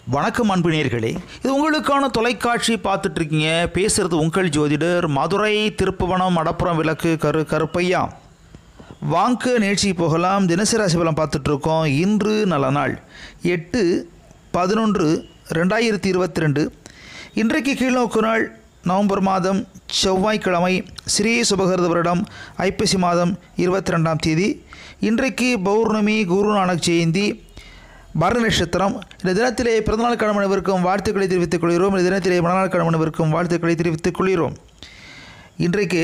வணக்கம் அன்பு நேர்களே இது உங்களுக்கான தொலைக்காட்சி பார்த்துட்டு இருக்கீங்க பேசுறது உங்கள் ஜோதிடர் மதுரை திருப்புவனம் மடப்புறம் விளக்கு கரு கருப்பையா வாங்க நிகழ்ச்சி போகலாம் தினசரி ராசி பலன் பார்த்துட்டு இருக்கோம் இன்று நல்ல நாள் எட்டு பதினொன்று ரெண்டாயிரத்தி இருபத்தி ரெண்டு இன்றைக்கு கீழ்நோக்கு நாள் நவம்பர் மாதம் செவ்வாய்க்கிழமை ஸ்ரீ சுபகிருத வருடம் ஐப்பசி மாதம் இருபத்தி ரெண்டாம் தேதி இன்றைக்கு பௌர்ணமி குருநானக் ஜெயந்தி பரண நட்சத்திரம் இந்த தினத்திலே பிறந்தநாள் கடமனவிற்கும் வாழ்த்துக்களை தெரிவித்துக் கொள்கிறோம் இந்த தினத்திலே மனநாள் கடமனவிற்கும் வாழ்த்துக்களை தெரிவித்துக் கொள்கிறோம் இன்றைக்கு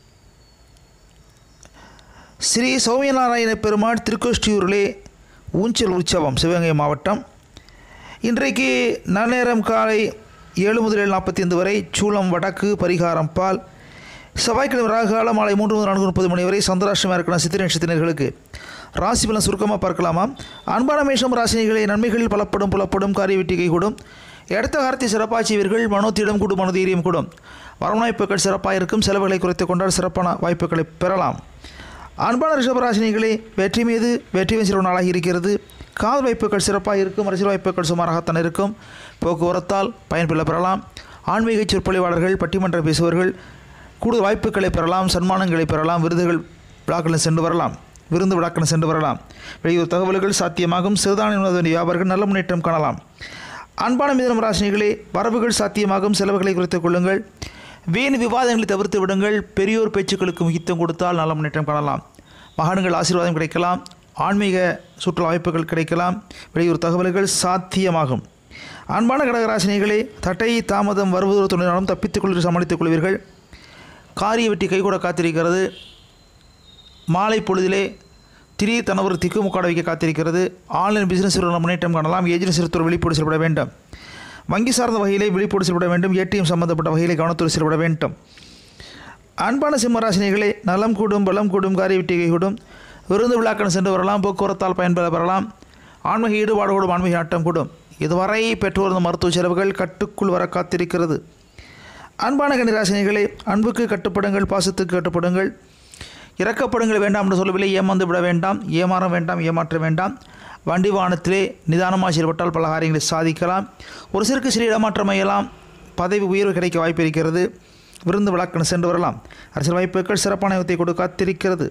ஸ்ரீ சௌமியநாராயண பெருமாள் திருக்கோஷ்டியூரிலே ஊஞ்சல் உற்சவம் சிவகங்கை மாவட்டம் இன்றைக்கு நன்னேரம் காலை ஏழு முதல் ஏழு நாற்பத்தி ஐந்து வரை சூளம் வடக்கு பரிகாரம் பால் செவ்வாய்க்கிழமை ராகால மாலை மூன்று முதல் நான்கு முப்பது மணி வரை சந்திராஷ்டமாக இருக்கணும் சித்திரை நட்சத்திரர்களுக்கு ராசி பலன் சுருக்கமாக பார்க்கலாமா அன்பான மேஷம் ராசினிகளை நன்மைகளில் பலப்படும் புலப்படும் காரிய வெட்டிகை கூடும் எடுத்த காரத்தை சிறப்பாச்சியவர்கள் மனோத்திடம் கூடும் மனோதீரியம் கூடும் வரவணைப்புகள் சிறப்பாக இருக்கும் செலவுகளை குறைத்துக் கொண்டால் சிறப்பான வாய்ப்புகளை பெறலாம் அன்பான ரிஷபராசினிகளே வெற்றி மீது வெற்றி வென்ற நாளாக இருக்கிறது காதல் வாய்ப்புகள் சிறப்பாக இருக்கும் அரசியல் வாய்ப்புகள் சுமாராகத்தான் இருக்கும் போக்குவரத்தால் பயன்பெற பெறலாம் ஆன்மீக சொற்பொழிவாளர்கள் பட்டிமன்றம் பேசுபவர்கள் கூடுதல் வாய்ப்புகளை பெறலாம் சன்மானங்களை பெறலாம் விருதுகள் விழாக்களில் சென்று வரலாம் விருந்து விழாக்கள் சென்று வரலாம் வெளியூர் தகவல்கள் சாத்தியமாகும் சிறுதானிய உணவு வியாபாரிகள் நல்ல முன்னேற்றம் காணலாம் அன்பான மிதனம் ராசினிகளே வரவுகள் சாத்தியமாகும் செலவுகளை குறைத்துக் கொள்ளுங்கள் வீண் விவாதங்களை தவிர்த்து விடுங்கள் பெரியோர் பேச்சுக்களுக்கு முக்கியத்துவம் கொடுத்தால் நல்ல முன்னேற்றம் காணலாம் மகான்கள் ஆசீர்வாதம் கிடைக்கலாம் ஆன்மீக சுற்றுலா வாய்ப்புகள் கிடைக்கலாம் வெளியூர் தகவல்கள் சாத்தியமாகும் அன்பான கடகராசினிகளே தட்டை தாமதம் வருவதோ துணையாலும் தப்பித்துக் கொள்வது சமாளித்துக் கொள்வீர்கள் காரிய வெட்டி கைகூட காத்திருக்கிறது மாலை பொழுதிலே திடீர் தனவர் திக்குமுக்காட வைக்க காத்திருக்கிறது ஆன்லைன் பிசினஸ் முன்னேற்றம் காணலாம் ஏஜென்சி துறை விழிப்போடு செயல்பட வேண்டும் வங்கி சார்ந்த வகையிலே விழிப்போடு செயல்பட வேண்டும் ஏடிஎம் சம்பந்தப்பட்ட வகையிலே கவனத்தோடு செயல்பட வேண்டும் அன்பான சிம்மராசினிகளே நலம் கூடும் பலம் கூடும் காரிய வெட்டிகை கூடும் விருந்து விழாக்கள் சென்று வரலாம் போக்குவரத்தால் பயன்பெற பெறலாம் ஆன்மீக ஈடுபாடு கூடும் ஆன்மீக நாட்டம் கூடும் இதுவரை பெற்று வந்த மருத்துவ செலவுகள் கட்டுக்குள் வர காத்திருக்கிறது அன்பான கன்னிராசினிகளே அன்புக்கு கட்டுப்படுங்கள் பாசத்துக்கு கட்டுப்படுங்கள் இறக்கப்படுங்கள் வேண்டாம் என்று சொல்லவில்லை ஏமாந்து விட வேண்டாம் ஏமாற வேண்டாம் ஏமாற்ற வேண்டாம் வண்டி வாகனத்திலே நிதானமாக செயல்பட்டால் பல காரியங்களை சாதிக்கலாம் ஒரு சிறுக்கு சிறு இடமாற்றம் அடையலாம் பதவி உயர்வு கிடைக்க வாய்ப்பு இருக்கிறது விருந்து விழாக்கள் சென்று வரலாம் அரசியல் வாய்ப்புகள் சிறப்பான யுகத்தை கொடு காத்திருக்கிறது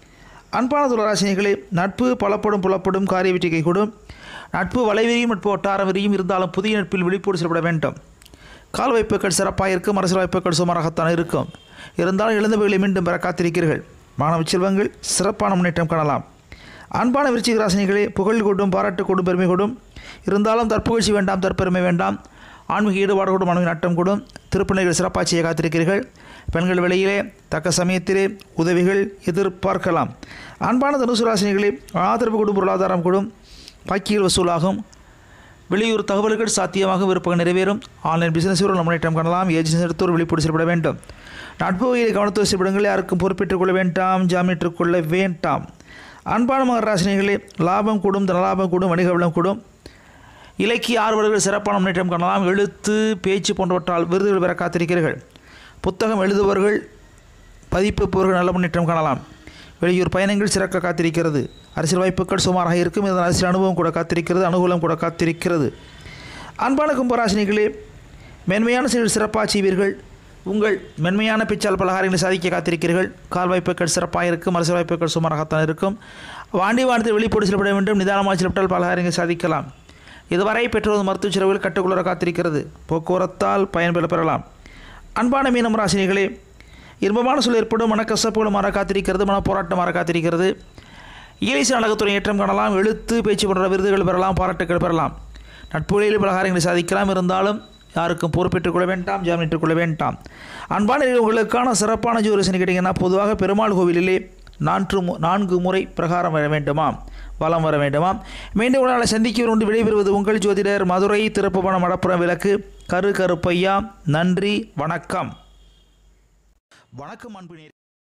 அன்பான துளராசினிகளே நட்பு பலப்படும் புலப்படும் காரிய வெற்றிகை கூடும் நட்பு வளைவிரியும் நட்பு வட்டாரம் விரியும் இருந்தாலும் புதிய நட்பில் விழிப்போடு செயல்பட வேண்டும் கால் வாய்ப்புகள் சிறப்பாக இருக்கும் அரசியல் வாய்ப்புகள் சுமாராகத்தான் இருக்கும் இருந்தாலும் இழந்தவைகளை மீண்டும் பெற காத்திருக்கிறீர்கள் மாணவ செல்வங்கள் சிறப்பான முன்னேற்றம் காணலாம் அன்பான விருச்சிக ராசினிகளே புகழ் கூடும் பாராட்டு கூடும் பெருமை கூடும் இருந்தாலும் தற்புகழ்ச்சி வேண்டாம் தற்பெருமை வேண்டாம் ஆன்மீக ஈடுபாடு கூடும் மனைவி நட்டம் கூடும் திருப்பணிகள் சிறப்பாக செய்ய காத்திருக்கிறீர்கள் பெண்கள் வெளியிலே தக்க சமயத்திலே உதவிகள் எதிர்பார்க்கலாம் அன்பான தனுசு ராசினிகளே ஆதரவு கூடும் பொருளாதாரம் கூடும் பாக்கியல் வசூலாகும் வெளியூர் தகவல்கள் சாத்தியமாக விருப்பங்கள் நிறைவேறும் ஆன்லைன் பிசினஸ் முன்னேற்றம் காணலாம் ஏஜென்சி எடுத்தோர் விழிப்போடு செயல்பட வேண்டும் நட்பு வகையில் கவனத்தோடு செயல்படுங்கள் யாருக்கும் பொறுப்பேற்றுக் கொள்ள வேண்டாம் ஜாமீட்டுக் கொள்ள வேண்டாம் அன்பான மகர ராசினிகளே லாபம் கூடும் தனலாபம் கூடும் வணிக வளம் கூடும் இலக்கிய ஆர்வலர்கள் சிறப்பான முன்னேற்றம் காணலாம் எழுத்து பேச்சு போன்றவற்றால் விருதுகள் பெற காத்திருக்கிறீர்கள் புத்தகம் எழுதுபவர்கள் பதிப்பிப்பவர்கள் நல்ல முன்னேற்றம் காணலாம் வெளியூர் பயணங்கள் சிறக்க காத்திருக்கிறது அரசியல் வாய்ப்புகள் சுமாராக இருக்கும் இதன் அரசியல் அனுபவம் கூட காத்திருக்கிறது அனுகூலம் கூட காத்திருக்கிறது அன்பான கும்பராசினிகளே மென்மையான செயல் சிறப்பாக செய்வீர்கள் உங்கள் மென்மையான பிச்சால் பலகாரங்களை சாதிக்க காத்திருக்கிறீர்கள் கால் வாய்ப்புகள் சிறப்பாக இருக்கும் அரசியல் வாய்ப்புகள் சுமாராகத்தான் இருக்கும் வாண்டி வானத்தில் வெளிப்போடு செயல்பட வேண்டும் நிதானமாக செயல்பட்டால் பலகாரங்களை சாதிக்கலாம் இதுவரை பெற்றோர் மருத்துவ செலவுகள் கட்டுக்குள்ள காத்திருக்கிறது போக்குவரத்தால் பயன்பெற பெறலாம் அன்பான மீனம் ராசினிகளே இன்பமான சூழல் ஏற்படும் மனக்கசப்புகள் மாற காத்திருக்கிறது மன போராட்டம் மாற காத்திருக்கிறது இயலிசை அழகத்துறை ஏற்றம் காணலாம் எழுத்து பேச்சு போன்ற விருதுகள் பெறலாம் பாராட்டுகள் பெறலாம் நட்புகளில் பலகாரங்களை சாதிக்கலாம் இருந்தாலும் யாருக்கும் பொறுப்பேற்றுக் கொள்ள வேண்டாம் ஜாமீனிட்டுக் கொள்ள வேண்டாம் அன்பான உங்களுக்கான சிறப்பான ஜோரிசனை கேட்டிங்கன்னா பொதுவாக பெருமாள் கோவிலிலே நான்கு மு நான்கு முறை பிரகாரம் வர வேண்டுமா வலம் வர வேண்டுமா மீண்டும் ஒரு நாளை சந்திக்க கொண்டு விடைபெறுவது உங்கள் ஜோதிடர் மதுரை திருப்புவனம் மடப்புறம் விளக்கு கரு கருப்பையா நன்றி வணக்கம் வணக்கம் அன்பு நேயர்களே.